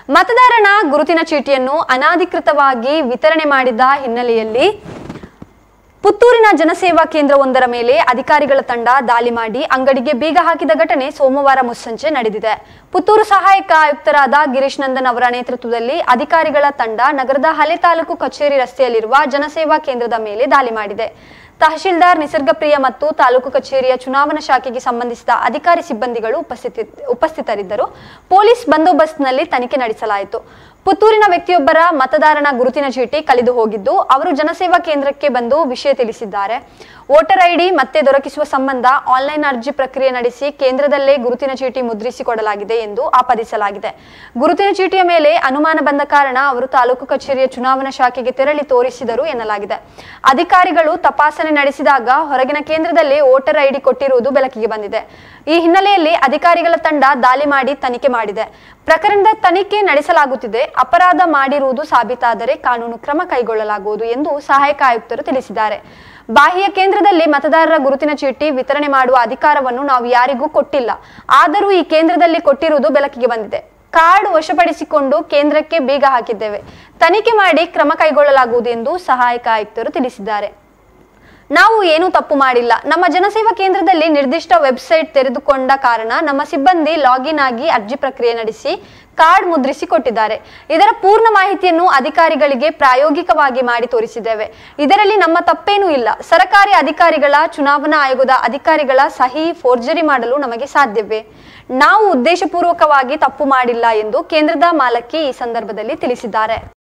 ಮತದಾರನ ಗುರುತಿನ ಚೀಟಿಯನ್ನು ಅನಾಧಿಕೃತವಾಗಿ ವಿತರಣೆ ಮಾಡಿದ ಹಿನ್ನೆಲೆಯಲ್ಲಿ ಪುತ್ತೂರಿನ ಜನಸೇವಾ ಕೇಂದ್ರವೊಂದರ ಮೇಲೆ ಅಧಿಕಾರಿಗಳ ತಂಡ ದಾಳಿ ಮಾಡಿ ಅಂಗಡಿಗೆ ಬೀಗ ಹಾಕಿದ ಘಟನೆ ಸೋಮವಾರ ಮುಸ್ಸಂಜೆ ನಡೆದಿದೆ ಪುತ್ತೂರು ಸಹಾಯಕ ಆಯುಕ್ತರಾದ ಗಿರೀಶ್ ನಂದನ್ ಅವರ ನೇತೃತ್ವದಲ್ಲಿ ಅಧಿಕಾರಿಗಳ ತಂಡ ನಗರದ ಹಳೆ ತಾಲೂಕು ಕಚೇರಿ ರಸ್ತೆಯಲ್ಲಿರುವ ಜನಸೇವಾ ಕೇಂದ್ರದ ಮೇಲೆ ದಾಳಿ ಮಾಡಿದೆ ತಹಶೀಲ್ದಾರ್ ನಿಸರ್ಗಪ್ರಿಯ ಮತ್ತು ತಾಲೂಕು ಕಚೇರಿಯ ಚುನಾವಣಾ ಶಾಖೆಗೆ ಸಂಬಂಧಿಸಿದ ಅಧಿಕಾರಿ ಸಿಬ್ಬಂದಿಗಳು ಉಪಸ್ಥಿತಿ ಉಪಸ್ಥಿತರಿದ್ದರು ಪೊಲೀಸ್ ಬಂದೋಬಸ್ತ್ನಲ್ಲಿ ತನಿಖೆ ನಡೆಸಲಾಯಿತು ಪುತ್ತೂರಿನ ವ್ಯಕ್ತಿಯೊಬ್ಬರ ಮತದಾರನ ಗುರುತಿನ ಚೀಟಿ ಕಳೆದು ಹೋಗಿದ್ದು ಅವರು ಜನಸೇವಾ ಕೇಂದ್ರಕ್ಕೆ ಬಂದು ವಿಷಯ ತಿಳಿಸಿದ್ದಾರೆ ವೋಟರ್ ಐಡಿ ಮತ್ತೆ ದೊರಕಿಸುವ ಸಂಬಂಧ ಆನ್ಲೈನ್ ಅರ್ಜಿ ಪ್ರಕ್ರಿಯೆ ನಡೆಸಿ ಕೇಂದ್ರದಲ್ಲೇ ಗುರುತಿನ ಚೀಟಿ ಮುದ್ರಿಸಿಕೊಡಲಾಗಿದೆ ಎಂದು ಆಪಾದಿಸಲಾಗಿದೆ ಗುರುತಿನ ಚೀಟಿಯ ಮೇಲೆ ಅನುಮಾನ ಬಂದ ಕಾರಣ ಅವರು ತಾಲೂಕು ಕಚೇರಿಯ ಚುನಾವಣಾ ಶಾಖೆಗೆ ತೆರಳಿ ತೋರಿಸಿದರು ಎನ್ನಲಾಗಿದೆ ಅಧಿಕಾರಿಗಳು ತಪಾಸಣೆ ನಡೆಸಿದಾಗ ಹೊರಗಿನ ಕೇಂದ್ರದಲ್ಲಿ ವೋಟರ್ ಐಡಿ ಕೊಟ್ಟಿರುವುದು ಬೆಳಕಿಗೆ ಬಂದಿದೆ ಈ ಹಿನ್ನೆಲೆಯಲ್ಲಿ ಅಧಿಕಾರಿಗಳ ತಂಡ ದಾಳಿ ಮಾಡಿ ತನಿಖೆ ಮಾಡಿದೆ ಪ್ರಕರಣದ ತನಿಖೆ ನಡೆಸಲಾಗುತ್ತಿದೆ ಅಪರಾಧ ಮಾಡಿರುವುದು ಸಾಬೀತಾದರೆ ಕಾನೂನು ಕ್ರಮ ಕೈಗೊಳ್ಳಲಾಗುವುದು ಎಂದು ಸಹಾಯಕ ಆಯುಕ್ತರು ತಿಳಿಸಿದ್ದಾರೆ ಬಾಹ್ಯ ಕೇಂದ್ರದಲ್ಲಿ ಮತದಾರರ ಗುರುತಿನ ಚೀಟಿ ವಿತರಣೆ ಮಾಡುವ ಅಧಿಕಾರವನ್ನು ನಾವು ಯಾರಿಗೂ ಕೊಟ್ಟಿಲ್ಲ ಆದರೂ ಈ ಕೇಂದ್ರದಲ್ಲಿ ಕೊಟ್ಟಿರುವುದು ಬೆಳಕಿಗೆ ಬಂದಿದೆ ಕಾರ್ಡ್ ವಶಪಡಿಸಿಕೊಂಡು ಕೇಂದ್ರಕ್ಕೆ ಬೀಗ ಹಾಕಿದ್ದೇವೆ ತನಿಖೆ ಮಾಡಿ ಕ್ರಮ ಕೈಗೊಳ್ಳಲಾಗುವುದು ಎಂದು ಸಹಾಯಕ ಆಯುಕ್ತರು ತಿಳಿಸಿದ್ದಾರೆ ನಾವು ಏನೂ ತಪ್ಪು ಮಾಡಿಲ್ಲ ನಮ್ಮ ಜನಸೇವಾ ಕೇಂದ್ರದಲ್ಲಿ ನಿರ್ದಿಷ್ಟ ವೆಬ್ಸೈಟ್ ತೆರೆದುಕೊಂಡ ಕಾರಣ ನಮ್ಮ ಸಿಬ್ಬಂದಿ ಲಾಗಿನ್ ಆಗಿ ಅರ್ಜಿ ಪ್ರಕ್ರಿಯೆ ನಡೆಸಿ ಕಾರ್ಡ್ ಮುದ್ರಿಸಿ ಕೊಟ್ಟಿದ್ದಾರೆ ಇದರ ಪೂರ್ಣ ಮಾಹಿತಿಯನ್ನು ಅಧಿಕಾರಿಗಳಿಗೆ ಪ್ರಾಯೋಗಿಕವಾಗಿ ಮಾಡಿ ತೋರಿಸಿದ್ದೇವೆ ಇದರಲ್ಲಿ ನಮ್ಮ ತಪ್ಪೇನೂ ಇಲ್ಲ ಸರಕಾರಿ ಅಧಿಕಾರಿಗಳ ಚುನಾವಣಾ ಆಯೋಗದ ಅಧಿಕಾರಿಗಳ ಸಹಿ ಫೋರ್ಜರಿ ಮಾಡಲು ನಮಗೆ ಸಾಧ್ಯವೇ ನಾವು ಉದ್ದೇಶಪೂರ್ವಕವಾಗಿ ತಪ್ಪು ಮಾಡಿಲ್ಲ ಎಂದು ಕೇಂದ್ರದ ಮಾಲಕಿ ಈ ಸಂದರ್ಭದಲ್ಲಿ ತಿಳಿಸಿದ್ದಾರೆ